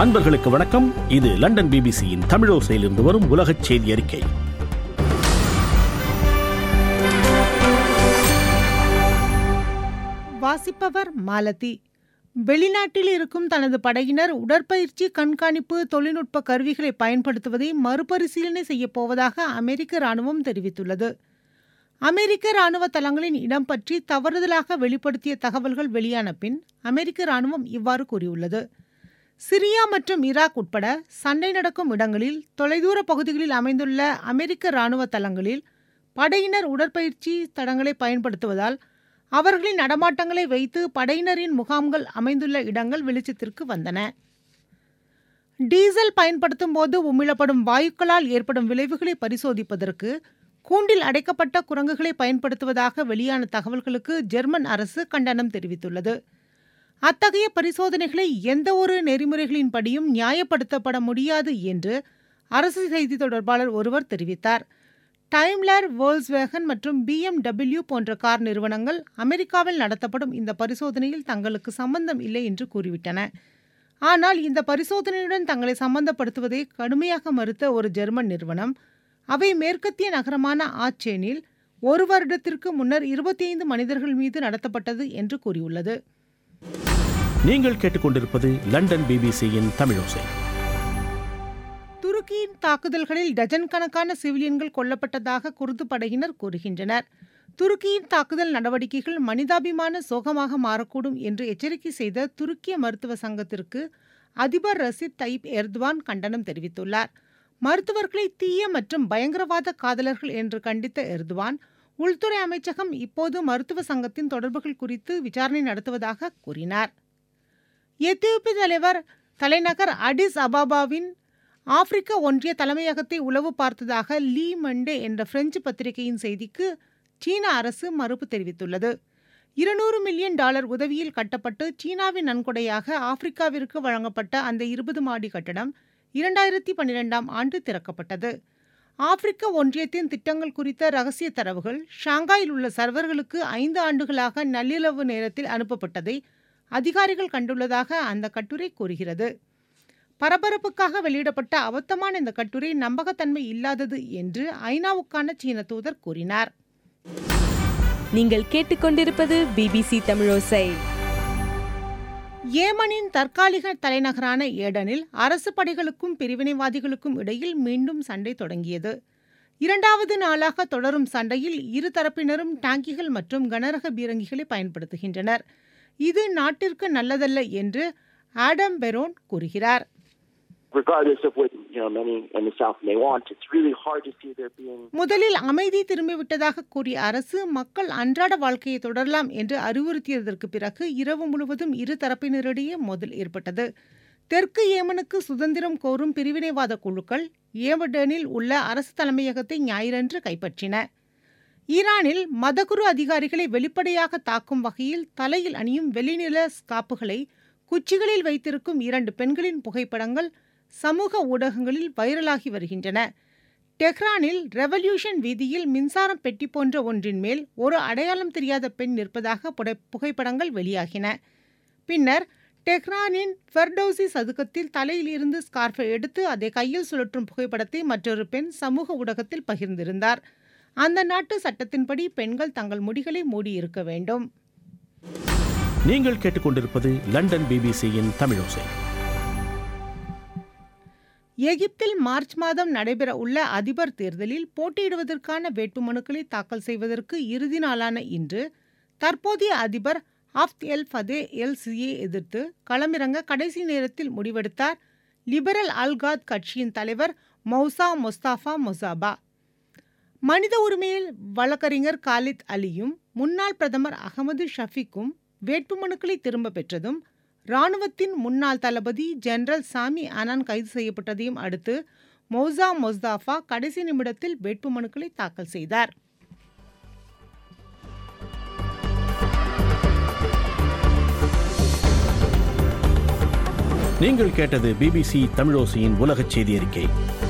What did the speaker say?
அன்பர்களுக்கு வணக்கம் இது லண்டன் பிபிசியின் தமிழோசையிலிருந்து வரும் உலகச் செய்தி அறிக்கை வாசிப்பவர் மாலதி வெளிநாட்டில் இருக்கும் தனது படையினர் உடற்பயிற்சி கண்காணிப்பு தொழில்நுட்ப கருவிகளை பயன்படுத்துவதை மறுபரிசீலனை செய்யப் போவதாக அமெரிக்க ராணுவம் தெரிவித்துள்ளது அமெரிக்க ராணுவ தளங்களின் இடம் பற்றி தவறுதலாக வெளிப்படுத்திய தகவல்கள் வெளியான பின் அமெரிக்க ராணுவம் இவ்வாறு கூறியுள்ளது சிரியா மற்றும் ஈராக் உட்பட சண்டை நடக்கும் இடங்களில் தொலைதூர பகுதிகளில் அமைந்துள்ள அமெரிக்க ராணுவ தளங்களில் படையினர் உடற்பயிற்சி தடங்களை பயன்படுத்துவதால் அவர்களின் நடமாட்டங்களை வைத்து படையினரின் முகாம்கள் அமைந்துள்ள இடங்கள் வெளிச்சத்திற்கு வந்தன டீசல் பயன்படுத்தும் போது உமிழப்படும் வாயுக்களால் ஏற்படும் விளைவுகளை பரிசோதிப்பதற்கு கூண்டில் அடைக்கப்பட்ட குரங்குகளை பயன்படுத்துவதாக வெளியான தகவல்களுக்கு ஜெர்மன் அரசு கண்டனம் தெரிவித்துள்ளது அத்தகைய பரிசோதனைகளை எந்த ஒரு நெறிமுறைகளின்படியும் நியாயப்படுத்தப்பட முடியாது என்று அரசு செய்தி தொடர்பாளர் ஒருவர் தெரிவித்தார் டைம்லர் வேர்ல்ஸ்வேகன் மற்றும் பிஎம்டபிள்யூ போன்ற கார் நிறுவனங்கள் அமெரிக்காவில் நடத்தப்படும் இந்த பரிசோதனையில் தங்களுக்கு சம்பந்தம் இல்லை என்று கூறிவிட்டன ஆனால் இந்த பரிசோதனையுடன் தங்களை சம்பந்தப்படுத்துவதை கடுமையாக மறுத்த ஒரு ஜெர்மன் நிறுவனம் அவை மேற்கத்திய நகரமான ஆச்சேனில் ஒரு வருடத்திற்கு முன்னர் இருபத்தி ஐந்து மனிதர்கள் மீது நடத்தப்பட்டது என்று கூறியுள்ளது நீங்கள் கேட்டுக்கொண்டிருப்பது லண்டன் பிபிசியின் தமிழோசை துருக்கியின் தாக்குதல்களில் டஜன் கணக்கான சிவிலியன்கள் கொல்லப்பட்டதாக குர்து படையினர் கூறுகின்றனர் துருக்கியின் தாக்குதல் நடவடிக்கைகள் மனிதாபிமான சோகமாக மாறக்கூடும் என்று எச்சரிக்கை செய்த துருக்கிய மருத்துவ சங்கத்திற்கு அதிபர் ரசித் தைப் எர்துவான் கண்டனம் தெரிவித்துள்ளார் மருத்துவர்களை தீய மற்றும் பயங்கரவாத காதலர்கள் என்று கண்டித்த எர்துவான் உள்துறை அமைச்சகம் இப்போது மருத்துவ சங்கத்தின் தொடர்புகள் குறித்து விசாரணை நடத்துவதாக கூறினார் எத்தியோப்பிய தலைவர் தலைநகர் அடிஸ் அபாபாவின் ஆப்பிரிக்க ஒன்றிய தலைமையகத்தை உளவு பார்த்ததாக லீ மண்டே என்ற பிரெஞ்சு பத்திரிகையின் செய்திக்கு சீன அரசு மறுப்பு தெரிவித்துள்ளது இருநூறு மில்லியன் டாலர் உதவியில் கட்டப்பட்டு சீனாவின் நன்கொடையாக ஆப்பிரிக்காவிற்கு வழங்கப்பட்ட அந்த இருபது மாடி கட்டடம் இரண்டாயிரத்தி பன்னிரெண்டாம் ஆண்டு திறக்கப்பட்டது ஆப்பிரிக்க ஒன்றியத்தின் திட்டங்கள் குறித்த ரகசிய தரவுகள் ஷாங்காயில் உள்ள சர்வர்களுக்கு ஐந்து ஆண்டுகளாக நள்ளிரவு நேரத்தில் அனுப்பப்பட்டதை அதிகாரிகள் கண்டுள்ளதாக அந்த கட்டுரை கூறுகிறது பரபரப்புக்காக வெளியிடப்பட்ட அபத்தமான இந்த கட்டுரை நம்பகத்தன்மை இல்லாதது என்று ஐநாவுக்கான சீன தூதர் கூறினார் நீங்கள் கேட்டுக்கொண்டிருப்பது பிபிசி தமிழோசை ஏமனின் தற்காலிக தலைநகரான ஏடனில் அரசு படைகளுக்கும் பிரிவினைவாதிகளுக்கும் இடையில் மீண்டும் சண்டை தொடங்கியது இரண்டாவது நாளாக தொடரும் சண்டையில் இரு தரப்பினரும் டாங்கிகள் மற்றும் கனரக பீரங்கிகளை பயன்படுத்துகின்றனர் இது நாட்டிற்கு நல்லதல்ல என்று ஆடம் பெரோன் கூறுகிறார் regardless of what you know many in the South may want, it's really hard to see there being முதலில் அமைதி திரும்பிவிட்டதாக கூறிய அரசு மக்கள் அன்றாட வாழ்க்கையை தொடரலாம் என்று அறிவுறுத்தியதற்கு பிறகு இரவு முழுவதும் இரு தரப்பினரிடையே மோதல் ஏற்பட்டது தெற்கு ஏமனுக்கு சுதந்திரம் கோரும் பிரிவினைவாத குழுக்கள் ஏமடனில் உள்ள அரசு தலைமையகத்தை ஞாயிறன்று கைப்பற்றின ஈரானில் மதகுரு அதிகாரிகளை வெளிப்படையாக தாக்கும் வகையில் தலையில் அணியும் வெளிநில ஸ்காப்புகளை குச்சிகளில் வைத்திருக்கும் இரண்டு பெண்களின் புகைப்படங்கள் சமூக ஊடகங்களில் வைரலாகி வருகின்றன டெஹ்ரானில் ரெவல்யூஷன் வீதியில் மின்சாரம் பெட்டி போன்ற ஒன்றின் மேல் ஒரு அடையாளம் தெரியாத பெண் நிற்பதாக புடை- புகைப்படங்கள் வெளியாகின பின்னர் டெஹ்ரானின் ஃபெர்டௌசி சதுக்கத்தில் தலையில் இருந்து ஸ்கார்ஃபை எடுத்து அதை கையில் சுழற்றும் புகைப்படத்தை மற்றொரு பெண் சமூக ஊடகத்தில் பகிர்ந்திருந்தார் அந்த நாட்டு சட்டத்தின்படி பெண்கள் தங்கள் முடிகளை மூடியிருக்க வேண்டும் நீங்கள் கேட்டுக்கொண்டிருப்பது லண்டன் பிபிசியின் தமிழோசை எகிப்தில் மார்ச் மாதம் நடைபெற உள்ள அதிபர் தேர்தலில் போட்டியிடுவதற்கான வேட்புமனுக்களை தாக்கல் செய்வதற்கு இறுதி நாளான இன்று தற்போதைய அதிபர் அஃப்த் எல் ஃபதே எல் சியை எதிர்த்து களமிறங்க கடைசி நேரத்தில் முடிவெடுத்தார் லிபரல் அல்காத் கட்சியின் தலைவர் மௌசா மொஸ்தாஃபா மொசாபா மனித உரிமையில் வழக்கறிஞர் காலித் அலியும் முன்னாள் பிரதமர் அகமது ஷஃபிக்கும் வேட்புமனுக்களை திரும்ப பெற்றதும் ராணுவத்தின் முன்னாள் தளபதி ஜெனரல் சாமி அனான் கைது செய்யப்பட்டதையும் அடுத்து மௌசா மொஸ்தாஃபா கடைசி நிமிடத்தில் வேட்புமனுக்களை தாக்கல் செய்தார் நீங்கள் கேட்டது பிபிசி தமிழோசையின் உலகச் செய்தி அறிக்கை